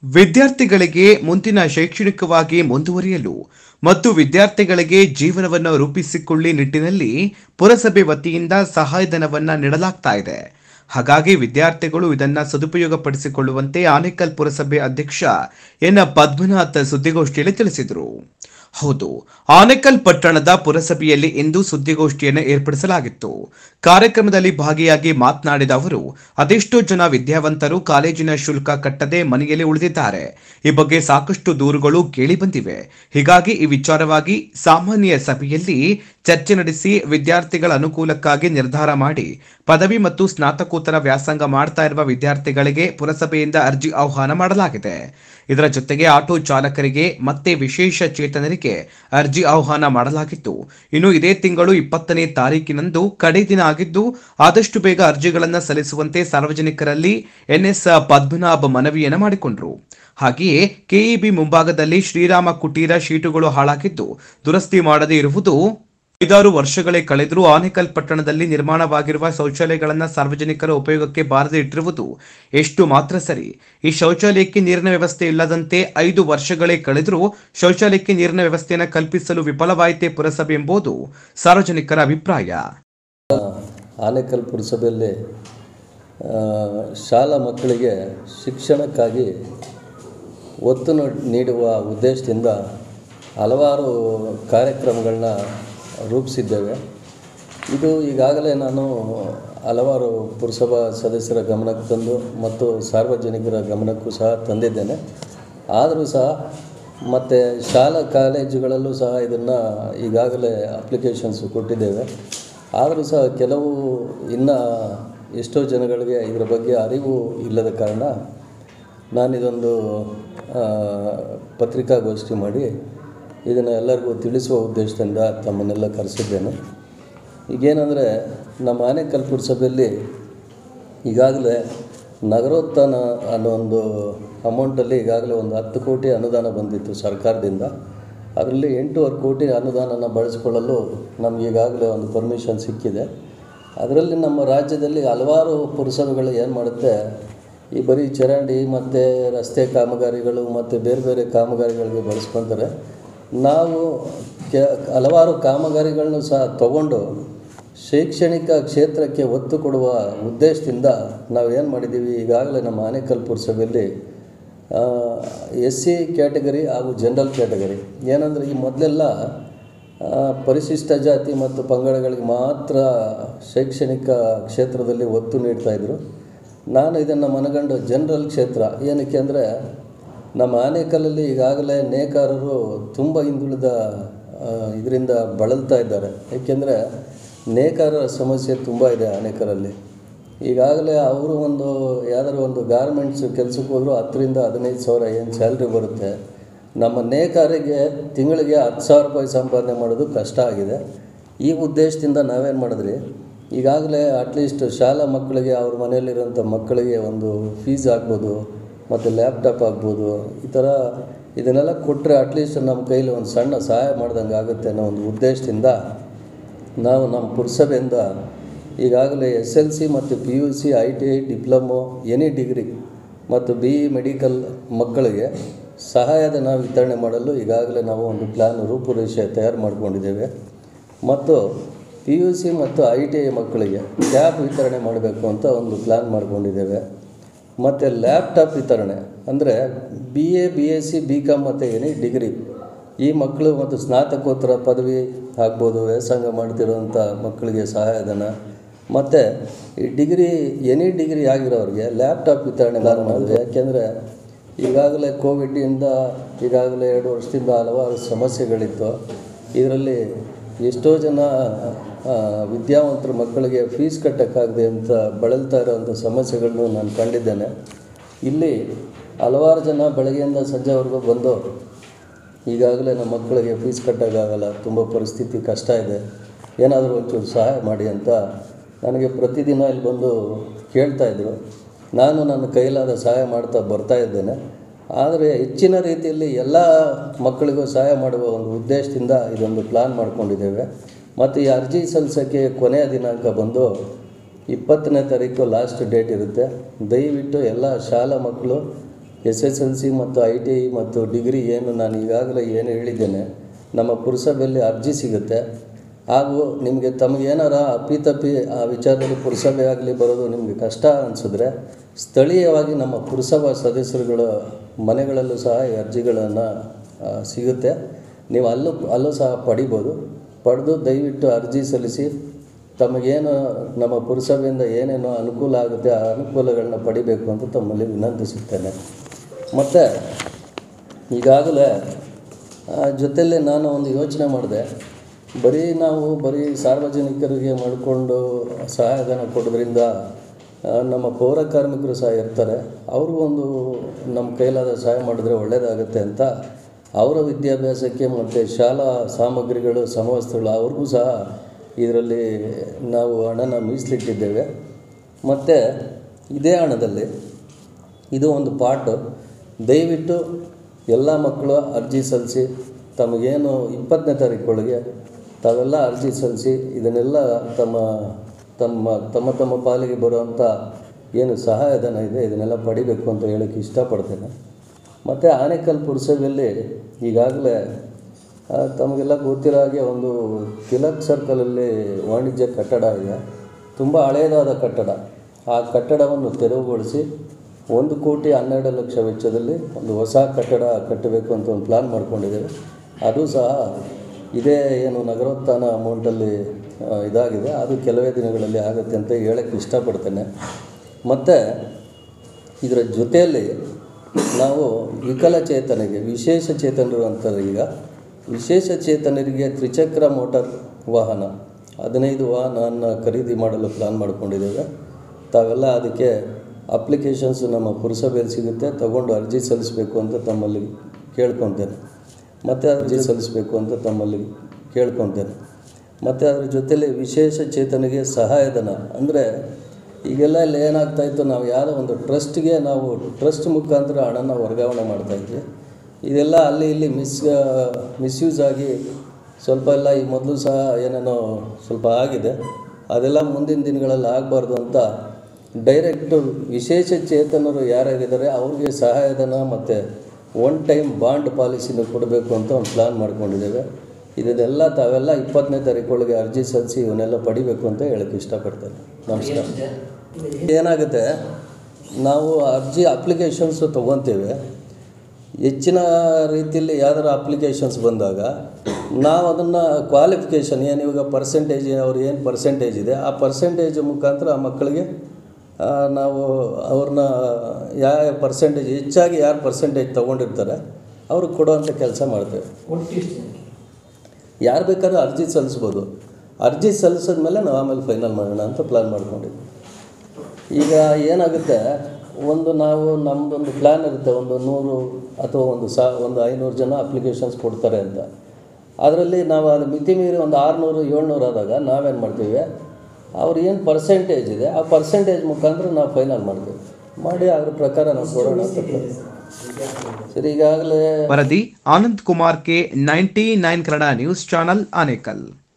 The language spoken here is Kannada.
ವಿದ್ಯಾರ್ಥಿಗಳಿಗೆ ಮುಂದಿನ ಶೈಕ್ಷಣಿಕವಾಗಿ ಮುಂದುವರಿಯಲು ಮತ್ತು ವಿದ್ಯಾರ್ಥಿಗಳಿಗೆ ಜೀವನವನ್ನು ರೂಪಿಸಿಕೊಳ್ಳಿ ನಿಟ್ಟಿನಲ್ಲಿ ಪುರಸಭೆ ವತಿಯಿಂದ ಸಹಾಯಧನವನ್ನ ನೀಡಲಾಗ್ತಾ ಇದೆ ಹಾಗಾಗಿ ವಿದ್ಯಾರ್ಥಿಗಳು ಇದನ್ನ ಸದುಪಯೋಗಪಡಿಸಿಕೊಳ್ಳುವಂತೆ ಆನೇಕಲ್ ಪುರಸಭೆ ಅಧ್ಯಕ್ಷ ಎನ್ ಪದ್ಮನಾಥ್ ಸುದ್ದಿಗೋಷ್ಠಿಯಲ್ಲಿ ತಿಳಿಸಿದರು ಹೌದು ಆನೇಕಲ್ ಪಟ್ಟಣದ ಪುರಸಭೆಯಲ್ಲಿ ಇಂದು ಸುದ್ದಿಗೋಷ್ಠಿಯನ್ನು ಏರ್ಪಡಿಸಲಾಗಿತ್ತು ಕಾರ್ಯಕ್ರಮದಲ್ಲಿ ಭಾಗಿಯಾಗಿ ಮಾತನಾಡಿದ ಅವರು ಅದೆಷ್ಟೋ ಜನ ವಿದ್ಯಾವಂತರು ಕಾಲೇಜಿನ ಶುಲ್ಕ ಕಟ್ಟದೆ ಮನೆಯಲ್ಲಿ ಉಳಿದಿದ್ದಾರೆ ಈ ಬಗ್ಗೆ ಸಾಕಷ್ಟು ದೂರುಗಳು ಕೇಳಿ ಬಂದಿವೆ ಹೀಗಾಗಿ ಈ ವಿಚಾರವಾಗಿ ಸಾಮಾನ್ಯ ಸಭೆಯಲ್ಲಿ ಚರ್ಚೆ ನಡೆಸಿ ವಿದ್ಯಾರ್ಥಿಗಳ ಅನುಕೂಲಕ್ಕಾಗಿ ನಿರ್ಧಾರ ಮಾಡಿ ಪದವಿ ಮತ್ತು ಸ್ನಾತಕೋತ್ತರ ವ್ಯಾಸಂಗ ಮಾಡ್ತಾ ಇರುವ ವಿದ್ಯಾರ್ಥಿಗಳಿಗೆ ಪುರಸಭೆಯಿಂದ ಅರ್ಜಿ ಆಹ್ವಾನ ಮಾಡಲಾಗಿದೆ ಇದರ ಜೊತೆಗೆ ಆಟೋ ಚಾಲಕರಿಗೆ ಮತ್ತೆ ವಿಶೇಷ ಚೇತನರಿಗೆ ಅರ್ಜಿ ಆಹ್ವಾನ ಮಾಡಲಾಗಿತ್ತು ಇನ್ನು ಇದೇ ತಿಂಗಳು ಇಪ್ಪತ್ತನೇ ತಾರೀಕಿನಂದು ಕಡೆ ದಿನ ಆಗಿದ್ದು ಆದಷ್ಟು ಬೇಗ ಅರ್ಜಿಗಳನ್ನು ಸಲ್ಲಿಸುವಂತೆ ಸಾರ್ವಜನಿಕರಲ್ಲಿ ಎನ್ಎಸ್ ಪದ್ಮನಾಭ ಮನವಿಯನ್ನು ಮಾಡಿಕೊಂಡರು ಹಾಗೆಯೇ ಕೆಇಬಿ ಮುಂಭಾಗದಲ್ಲಿ ಶ್ರೀರಾಮ ಕುಟೀರ ಶೀಟುಗಳು ಹಾಳಾಗಿದ್ದು ದುರಸ್ತಿ ಮಾಡದೇ ಇರುವುದು ಐದಾರು ವರ್ಷಗಳೇ ಕಳೆದರೂ ಆನೇಕಲ್ ಪಟ್ಟಣದಲ್ಲಿ ನಿರ್ಮಾಣವಾಗಿರುವ ಶೌಚಾಲಯಗಳನ್ನು ಸಾರ್ವಜನಿಕರ ಉಪಯೋಗಕ್ಕೆ ಬಾರದೆ ಇಟ್ಟಿರುವುದು ಎಷ್ಟು ಮಾತ್ರ ಸರಿ ಈ ಶೌಚಾಲಯಕ್ಕೆ ನೀರಿನ ವ್ಯವಸ್ಥೆ ಇಲ್ಲದಂತೆ ಐದು ವರ್ಷಗಳೇ ಕಳೆದರೂ ಶೌಚಾಲಯಕ್ಕೆ ನೀರಿನ ವ್ಯವಸ್ಥೆಯನ್ನು ಕಲ್ಪಿಸಲು ವಿಫಲವಾಯಿತೇ ಪುರಸಭೆ ಎಂಬುದು ಸಾರ್ವಜನಿಕರ ಅಭಿಪ್ರಾಯ ಆನೇಕಲ್ ಪುರಸಭೆಯಲ್ಲಿ ಆ, ಶಾಲಾ ಮಕ್ಕಳಿಗೆ ಶಿಕ್ಷಣಕ್ಕಾಗಿ ಒತ್ತು ನೊ- ನೀಡುವ ಉದ್ದೇಶದಿಂದ ಹಲವಾರು ಕಾರ್ಯಕ್ರಮಗಳನ್ನ ರೂಪಿಸಿದ್ದೇವೆ ಇದು ಈಗಾಗಲೇ ನಾನು ಹಲವಾರು ಪುರಸಭಾ ಸದಸ್ಯರ ಗಮನಕ್ಕೆ ತಂದು ಮತ್ತು ಸಾರ್ವಜನಿಕರ ಗಮನಕ್ಕೂ ಸಹ ತಂದಿದ್ದೇನೆ ಆದರೂ ಸಹ ಮತ್ತು ಶಾಲಾ ಕಾಲೇಜುಗಳಲ್ಲೂ ಸಹ ಇದನ್ನು ಈಗಾಗಲೇ ಅಪ್ಲಿಕೇಶನ್ಸು ಕೊಟ್ಟಿದ್ದೇವೆ ಆದರೂ ಸಹ ಕೆಲವು ಇನ್ನು ಎಷ್ಟೋ ಜನಗಳಿಗೆ ಇದರ ಬಗ್ಗೆ ಅರಿವು ಇಲ್ಲದ ಕಾರಣ ನಾನಿದೊಂದು ಆ, ಪತ್ರಿಕಾಗೋಷ್ಠಿ ಮಾಡಿ ಇದನ್ನು ಎಲ್ಲರಿಗೂ ತಿಳಿಸುವ ಉದ್ದೇಶದಿಂದ ತಮ್ಮನ್ನೆಲ್ಲ ಕರೆಸಿದ್ದೇನೆ ಈಗೇನೆಂದರೆ ನಮ್ಮ ಆನೇಕಲ್ ಪುರಸಭೆಯಲ್ಲಿ ಈಗಾಗಲೇ ನಗರೋತ್ಥಾನ ಅನ್ನೋ ಒಂದು ಅಮೌಂಟಲ್ಲಿ ಈಗಾಗಲೇ ಒಂದು ಹತ್ತು ಕೋಟಿ ಅನುದಾನ ಬಂದಿತ್ತು ಸರ್ಕಾರದಿಂದ ಅದರಲ್ಲಿ ಎಂಟೂವರೆ ಕೋಟಿ ಅನುದಾನನ ಬಳಸಿಕೊಳ್ಳಲು ನಮ್ಗೆ ಈಗಾಗಲೇ ಒಂದು ಪರ್ಮಿಷನ್ ಸಿಕ್ಕಿದೆ ಅದರಲ್ಲಿ ನಮ್ಮ ರಾಜ್ಯದಲ್ಲಿ ಹಲವಾರು ಪುರಸಭೆಗಳು ಏನು ಮಾಡುತ್ತೆ ಈ ಬರೀ ಚರಂಡಿ ಮತ್ತು ರಸ್ತೆ ಕಾಮಗಾರಿಗಳು ಮತ್ತು ಬೇರೆ ಬೇರೆ ಕಾಮಗಾರಿಗಳಿಗೆ ಬಳಸ್ಕೊತಾರೆ ನಾವು ಕೆ ಹಲವಾರು ಕಾಮಗಾರಿಗಳನ್ನು ಸಹ ತಗೊಂಡು ಶೈಕ್ಷಣಿಕ ಕ್ಷೇತ್ರಕ್ಕೆ ಒತ್ತು ಕೊಡುವ ಉದ್ದೇಶದಿಂದ ನಾವು ಏನು ಮಾಡಿದ್ದೀವಿ ಈಗಾಗಲೇ ನಮ್ಮ ಆನೇಕಲ್ ಪುರಸಭೆಯಲ್ಲಿ ಎಸ್ ಸಿ ಕ್ಯಾಟಗರಿ ಹಾಗೂ ಜನರಲ್ ಕ್ಯಾಟಗರಿ ಏನಂದರೆ ಈ ಮೊದಲೆಲ್ಲ ಆ, ಪರಿಶಿಷ್ಟ ಜಾತಿ ಮತ್ತು ಪಂಗಡಗಳಿಗೆ ಮಾತ್ರ ಶೈಕ್ಷಣಿಕ ಕ್ಷೇತ್ರದಲ್ಲಿ ಒತ್ತು ನೀಡ್ತಾಯಿದ್ರು ನಾನು ಇದನ್ನು ಮನಗಂಡು ಜನರಲ್ ಕ್ಷೇತ್ರ ಏನಕ್ಕೆ ಅಂದರೆ ನಮ್ಮ ಆನೇಕಲ್ಲಲ್ಲಿ ಈಗಾಗಲೇ ನೇಕಾರರು ತುಂಬ ಹಿಂದುಳಿದ ಇದರಿಂದ ಬಳಲ್ತಾ ಇದ್ದಾರೆ ಏಕೆಂದರೆ ನೇಕಾರರ ಸಮಸ್ಯೆ ತುಂಬ ಇದೆ ಆನೇಕರಲ್ಲಿ ಈಗಾಗಲೇ ಅವರು ಒಂದು ಯಾವ್ದಾದ್ರು ಒಂದು ಗಾರ್ಮೆಂಟ್ಸ್ ಕೆಲಸಕ್ಕೆ ಹೋದರೂ ಹತ್ತರಿಂದ ಹದಿನೈದು ಸಾವಿರ ಏನು ಸ್ಯಾಲ್ರಿ ಬರುತ್ತೆ ನಮ್ಮ ನೇಕಾರಿಗೆ ತಿಂಗಳಿಗೆ ಹತ್ತು ಸಾವಿರ ರೂಪಾಯಿ ಸಂಪಾದನೆ ಮಾಡೋದು ಕಷ್ಟ ಆಗಿದೆ ಈ ಉದ್ದೇಶದಿಂದ ನಾವೇನು ಮಾಡಿದ್ರಿ ಈಗಾಗಲೇ ಅಟ್ಲೀಸ್ಟ್ ಶಾಲಾ ಮಕ್ಕಳಿಗೆ ಅವ್ರ ಮನೆಯಲ್ಲಿರೋಂಥ ಮಕ್ಕಳಿಗೆ ಒಂದು ಫೀಸ್ ಆಗ್ಬೋದು ಮತ್ತು ಲ್ಯಾಪ್ಟಾಪ್ ಆಗ್ಬೋದು ಈ ಥರ ಇದನ್ನೆಲ್ಲ ಕೊಟ್ಟರೆ ಅಟ್ಲೀಸ್ಟ್ ನಮ್ಮ ಕೈಲಿ ಒಂದು ಸಣ್ಣ ಸಹಾಯ ಮಾಡ್ದಂಗೆ ಆಗುತ್ತೆ ಅನ್ನೋ ಒಂದು ಉದ್ದೇಶದಿಂದ ನಾವು ನಮ್ಮ ಪುರಸಭೆಯಿಂದ ಈಗಾಗಲೇ ಎಸ್ ಎಲ್ ಸಿ ಮತ್ತು P U C I T I diploma any degree ಮತ್ತು ಬಿ ಇ ಮೆಡಿಕಲ್ ಮಕ್ಕಳಿಗೆ ಸಹಾಯಧನ ವಿತರಣೆ ಮಾಡಲು ಈಗಾಗಲೇ ನಾವು ಒಂದು ಪ್ಲ್ಯಾನ್ ರೂಪುರೇಷೆ ತಯಾರು ಮಾಡ್ಕೊಂಡಿದ್ದೇವೆ ಮತ್ತು ಪಿ ಯು ಸಿ ಮತ್ತು ಐ ಟಿ ಐ ಮಕ್ಕಳಿಗೆ ಟ್ಯಾಬ್ ವಿತರಣೆ ಮಾಡಬೇಕು ಅಂತ ಒಂದು ಪ್ಲ್ಯಾನ್ ಮಾಡ್ಕೊಂಡಿದ್ದೇವೆ ಮತ್ತು ಲ್ಯಾಪ್ಟಾಪ್ ವಿತರಣೆ ಅಂದರೆ B A B S C B com ಮತ್ತು ಎನಿ ಡಿಗ್ರಿ ಈ ಮಕ್ಕಳು ಮತ್ತು ಸ್ನಾತಕೋತ್ತರ ಪದವಿ ಆಗ್ಬೋದು ವ್ಯಾಸಂಗ ಮಾಡ್ತಿರೋಂಥ ಮಕ್ಕಳಿಗೆ ಸಹಾಯಧನ ಮತ್ತು ಈ ಡಿಗ್ರಿ ಎನಿ ಡಿಗ್ರಿ ಆಗಿರೋರಿಗೆ ಲ್ಯಾಪ್ಟಾಪ್ ವಿತರಣೆ ನಾನು ಮಾಡಿದೆ ಯಾಕೆಂದರೆ ಈಗಾಗಲೇ ಕೋವಿಡ್ಡಿಂದ ಈಗಾಗಲೇ ಎರಡು ವರ್ಷದಿಂದ ಹಲವಾರು ಸಮಸ್ಯೆಗಳಿತ್ತು ಇದರಲ್ಲಿ ಎಷ್ಟೋ ಜನ ಆ, ವಿದ್ಯಾವಂತರ ಮಕ್ಕಳಿಗೆ ಫೀಸ್ ಕಟ್ಟೋಕ್ಕಾಗದೆ ಅಂತ ಬಳಲ್ತಾ ಇರೋವಂಥ ಸಮಸ್ಯೆಗಳನ್ನು ನಾನು ಕಂಡಿದ್ದೇನೆ ಇಲ್ಲಿ ಹಲವಾರು ಜನ ಬೆಳಗ್ಗೆಯಿಂದ ಸಂಜೆವರೆಗೂ ಬಂದು ಈಗಾಗಲೇ ನಮ್ಮ ಮಕ್ಕಳಿಗೆ ಫೀಸ್ ಕಟ್ಟೋಕ್ಕಾಗಲ್ಲ ತುಂಬ ಪರಿಸ್ಥಿತಿ ಕಷ್ಟ ಇದೆ ಏನಾದರೂ ಒಂಚೂರು ಸಹಾಯ ಮಾಡಿ ಅಂತ ನನಗೆ ಪ್ರತಿದಿನ ಇಲ್ಲಿ ಬಂದು ಕೇಳ್ತಾಯಿದ್ರು ನಾನು ನನ್ನ ಕೈಲಾದ ಸಹಾಯ ಮಾಡ್ತಾ ಬರ್ತಾ ಇದ್ದೇನೆ ಆದರೆ ಹೆಚ್ಚಿನ ರೀತಿಯಲ್ಲಿ ಎಲ್ಲ ಮಕ್ಕಳಿಗೂ ಸಹಾಯ ಮಾಡುವ ಒಂದು ಉದ್ದೇಶದಿಂದ ಇದೊಂದು ಪ್ಲ್ಯಾನ್ ಮಾಡ್ಕೊಂಡಿದ್ದೇವೆ ಮತ್ತು ಈ ಅರ್ಜಿ ಸಲ್ಲಿಸೋಕ್ಕೆ ಕೊನೆಯ ದಿನಾಂಕ ಬಂದು ಇಪ್ಪತ್ತನೇ ತಾರೀಕು ಲಾಸ್ಟ್ ಡೇಟ್ ಇರುತ್ತೆ ದಯವಿಟ್ಟು ಎಲ್ಲ ಶಾಲಾ ಮಕ್ಕಳು ಎಸ್ ಎಸ್ ಎಲ್ ಸಿ ಮತ್ತು ಐ ಟಿ ಐ ಮತ್ತು ಡಿಗ್ರಿ ಏನು ನಾನು ಈಗಾಗಲೇ ಏನು ಹೇಳಿದ್ದೇನೆ ನಮ್ಮ ಪುರಸಭೆಯಲ್ಲಿ ಅರ್ಜಿ ಸಿಗುತ್ತೆ ಹಾಗೂ ನಿಮಗೆ ತಮಗೇನಾರ ಅಪ್ಪಿತಪ್ಪಿ ಆ ವಿಚಾರದಲ್ಲಿ ಪುರಸಭೆ ಆಗಲಿ ಬರೋದು ನಿಮಗೆ ಕಷ್ಟ ಅನಿಸಿದ್ರೆ ಸ್ಥಳೀಯವಾಗಿ ನಮ್ಮ ಪುರಸಭಾ ಸದಸ್ಯರುಗಳ ಮನೆಗಳಲ್ಲೂ ಸಹ ಈ ಅರ್ಜಿಗಳನ್ನು ಆ, ಸಿಗುತ್ತೆ ನೀವು ಅಲ್ಲೂ ಅಲ್ಲೂ ಸಹ ಪಡಿಬೋದು ಪಡೆದು ದಯವಿಟ್ಟು ಅರ್ಜಿ ಸಲ್ಲಿಸಿ ತಮಗೇನು ನಮ್ಮ ಪುರಸಭೆಯಿಂದ ಏನೇನು ಅನುಕೂಲ ಆಗುತ್ತೆ ಆ ಅನುಕೂಲಗಳನ್ನ ಪಡಿಬೇಕು ಅಂತ ತಮ್ಮಲ್ಲಿ ವಿನಂತಿಸುತ್ತೇನೆ ಮತ್ತು ಈಗಾಗಲೇ ಆ, ಜೊತೆಯಲ್ಲೇ ನಾನು ಒಂದು ಯೋಚನೆ ಮಾಡಿದೆ ಬರೀ ನಾವು ಬರೀ ಸಾರ್ವಜನಿಕರಿಗೆ ಮಾಡಿಕೊಂಡು ಸಹಾಯಧನ ಕೊಡೋದ್ರಿಂದ ಆ, ನಮ್ಮ ಪೌರ ಕಾರ್ಮಿಕರು ಸಹ ಇರ್ತಾರೆ ಅವ್ರಿಗೂ ಒಂದು ನಮ್ಮ ಕೈಲಾದ ಸಹಾಯ ಮಾಡಿದ್ರೆ ಒಳ್ಳೆಯದಾಗುತ್ತೆ ಅಂತ ಅವರ ವಿದ್ಯಾಭ್ಯಾಸಕ್ಕೆ ಮತ್ತು ಶಾಲಾ ಸಾಮಗ್ರಿಗಳು ಸಮವಸ್ತ್ರಗಳು ಅವ್ರಿಗೂ ಸಹ ಇದರಲ್ಲಿ ನಾವು ಹಣನ ಮೀಸಲಿಟ್ಟಿದ್ದೇವೆ ಮತ್ತು ಇದೇ ಹಣದಲ್ಲಿ ಇದು ಒಂದು ಪಾಠ ದಯವಿಟ್ಟು ಎಲ್ಲ ಮಕ್ಕಳು ಅರ್ಜಿ ಸಲ್ಲಿಸಿ ತಮಗೇನು ಇಪ್ಪತ್ತನೇ ತಾರೀಕೊಳಗೆ ತಾವೆಲ್ಲ ಅರ್ಜಿ ಸಲ್ಲಿಸಿ ಇದನ್ನೆಲ್ಲ ತಮ್ಮ ತಮ್ಮ ತಮ್ಮ ತಮ್ಮ ಪಾಲಿಗೆ ಬರುವಂಥ ಏನು ಸಹಾಯಧನ ಇದೆ ಇದನ್ನೆಲ್ಲ ಪಡಿಬೇಕು ಅಂತ ಹೇಳೋಕ್ಕೆ ಇಷ್ಟಪಡ್ತೇನೆ ಮತ್ತು ಆನೇಕಲ್ ಪುರಸಭೆಯಲ್ಲಿ ಈಗಾಗಲೇ ಆ, ತಮಗೆಲ್ಲ ಗೊತ್ತಿರೋ ಹಾಗೆ ಒಂದು ತಿಲಕ್ ಸರ್ಕಲಲ್ಲಿ ವಾಣಿಜ್ಯ ಕಟ್ಟಡ ಇದೆ ತುಂಬ ಹಳೆಯದಾದ ಕಟ್ಟಡ ಆ ಕಟ್ಟಡವನ್ನು ತೆರವುಗೊಳಿಸಿ ಒಂದು ಕೋಟಿ ಹನ್ನೆರಡು ಲಕ್ಷ ವೆಚ್ಚದಲ್ಲಿ ಒಂದು ಹೊಸ ಕಟ್ಟಡ ಕಟ್ಟಬೇಕು ಅಂತ ಒಂದು ಪ್ಲ್ಯಾನ್ ಮಾಡ್ಕೊಂಡಿದ್ದೇವೆ ಅದು ಸಹ ಇದೇ ಏನು ನಗರೋತ್ಥಾನ ಅಮೌಂಟಲ್ಲಿ ಆ, ಇದಾಗಿದೆ ಅದು ಕೆಲವೇ ದಿನಗಳಲ್ಲಿ ಆಗುತ್ತೆ ಅಂತ ಹೇಳೋಕ್ಕೆ ಇಷ್ಟಪಡ್ತೇನೆ ಮತ್ತು ಇದರ ಜೊತೆಯಲ್ಲಿ ನಾವು ವಿಕಲಚೇತನಿಗೆ ವಿಶೇಷ ಚೇತನರು ಅಂತಾರೆ ಈಗ ವಿಶೇಷ ಚೇತನರಿಗೆ ತ್ರಿಚಕ್ರ ಮೋಟಾರ್ ವಾಹನ ಹದಿನೈದು ವಾಹನವನ್ನು ಖರೀದಿ ಮಾಡಲು ಪ್ಲ್ಯಾನ್ ಮಾಡ್ಕೊಂಡಿದ್ದೇವೆ ತಾವೆಲ್ಲ ಅದಕ್ಕೆ ಅಪ್ಲಿಕೇಶನ್ಸು ನಮ್ಮ ಪುರಸಭೆಯಲ್ಲಿ ಸಿಗುತ್ತೆ ತಗೊಂಡು ಅರ್ಜಿ ಸಲ್ಲಿಸಬೇಕು ಅಂತ ತಮ್ಮಲ್ಲಿ ಕೇಳ್ಕೊತೇನೆ ಮತ್ತು ಅರ್ಜಿ ಸಲ್ಲಿಸಬೇಕು ಅಂತ ತಮ್ಮಲ್ಲಿ ಕೇಳ್ಕೊತೇನೆ ಮತ್ತು ಅದ್ರ ಜೊತೆಲಿ ವಿಶೇಷ ಚೇತನಿಗೆ ಸಹಾಯಧನ ಅಂದರೆ ಈಗೆಲ್ಲ ಇಲ್ಲಿ ಏನಾಗ್ತಾಯಿತ್ತು ನಾವು ಯಾವುದೋ ಒಂದು ಟ್ರಸ್ಟ್ಗೆ ನಾವು ಟ್ರಸ್ಟ್ ಮುಖಾಂತರ ಹಣನ ವರ್ಗಾವಣೆ ಮಾಡ್ತಾಯಿದ್ವಿ ಇದೆಲ್ಲ ಅಲ್ಲಿ ಇಲ್ಲಿ ಮಿಸ್ ಮಿಸ್ಯೂಸ್ ಆಗಿ ಸ್ವಲ್ಪ ಎಲ್ಲ ಈ ಮೊದಲು ಸಹ ಏನೇನೋ ಸ್ವಲ್ಪ ಆಗಿದೆ ಅದೆಲ್ಲ ಮುಂದಿನ ದಿನಗಳಲ್ಲಿ ಆಗಬಾರ್ದು ಅಂತ ಡೈರೆಕ್ಟು ವಿಶೇಷ ಚೇತನರು ಯಾರ್ಯಾರಿದ್ದಾರೆ ಅವ್ರಿಗೆ ಸಹಾಯಧನ ಮತ್ತು ಒನ್ ಟೈಮ್ ಬಾಂಡ್ ಪಾಲಿಸಿನ ಕೊಡಬೇಕು ಅಂತ ಒಂದು ಪ್ಲ್ಯಾನ್ ಮಾಡ್ಕೊಂಡಿದ್ದೇವೆ ಇದನ್ನೆಲ್ಲ ತಾವೆಲ್ಲ ಇಪ್ಪತ್ತನೇ ತಾರೀಕೊಳಗೆ ಅರ್ಜಿ ಸಲ್ಲಿಸಿ ಇವನ್ನೆಲ್ಲ ಪಡಿಬೇಕು ಅಂತ ಹೇಳಕ್ಕೆ ಇಷ್ಟಪಡ್ತೇನೆ ನಮಸ್ಕಾರ ಏನಾಗುತ್ತೆ ನಾವು ಅರ್ಜಿ ಅಪ್ಲಿಕೇಶನ್ಸು ತೊಗೊತೇವೆ ಹೆಚ್ಚಿನ ರೀತಿಯಲ್ಲಿ ಯಾವ್ದಾರು ಅಪ್ಲಿಕೇಶನ್ಸ್ ಬಂದಾಗ ನಾವು ಅದನ್ನು ಕ್ವಾಲಿಫಿಕೇಷನ್ ಏನು ಇವಾಗ ಪರ್ಸೆಂಟೇಜ್ ಅವ್ರು ಏನು ಪರ್ಸೆಂಟೇಜ್ ಇದೆ ಆ ಪರ್ಸೆಂಟೇಜ್ ಮುಖಾಂತರ ಆ ಮಕ್ಕಳಿಗೆ ಆ, ನಾವು ಅವ್ರನ್ನ ಯಾವ ಪರ್ಸೆಂಟೇಜ್ ಹೆಚ್ಚಾಗಿ ಯಾರು ಪರ್ಸೆಂಟೇಜ್ ತೊಗೊಂಡಿರ್ತಾರೆ ಅವ್ರಿಗೆ ಕೊಡುವಂಥ ಕೆಲಸ ಮಾಡ್ತೇವೆ ಯಾರು ಬೇಕಾದ್ರೂ ಅರ್ಜಿ ಸಲ್ಲಿಸ್ಬೋದು ಅರ್ಜಿ ಸಲ್ಲಿಸಿದ್ಮೇಲೆ ನಾವು ಆಮೇಲೆ ಫೈನಲ್ ಮಾಡೋಣ ಅಂತ ಪ್ಲ್ಯಾನ್ ಮಾಡ್ಕೊಂಡಿದ್ವಿ ಈಗ ಏನಾಗುತ್ತೆ ಒಂದು ನಾವು ನಮ್ಮದೊಂದು ಪ್ಲ್ಯಾನ್ ಇರುತ್ತೆ ಒಂದು ನೂರು ಅಥವಾ ಒಂದು ಸಾ ಒಂದು ಐನೂರು ಜನ ಅಪ್ಲಿಕೇಶನ್ಸ್ ಕೊಡ್ತಾರೆ ಅಂತ ಅದರಲ್ಲಿ ನಾವು ಅದು ಮಿತಿ ಮೀರಿ ಒಂದು ಆರುನೂರು ಏಳ್ನೂರು ಆದಾಗ ನಾವೇನು ಮಾಡ್ತೀವಿ ಅವ್ರು ಏನು ಪರ್ಸೆಂಟೇಜ್ ಇದೆ ಆ ಪರ್ಸೆಂಟೇಜ್ ಮುಖಾಂತರ ನಾವು ಫೈನಲ್ ಮಾಡ್ತೀವಿ ಮಾಡಿ ಅದ್ರ ಪ್ರಕಾರ ನಾವು ಕೊಡೋಣ ಅಂತ plan. ಸರಿ ಈಗಾಗಲೇ ವರದಿ Anand Kumar K ninety nine Kannada news channel Anekal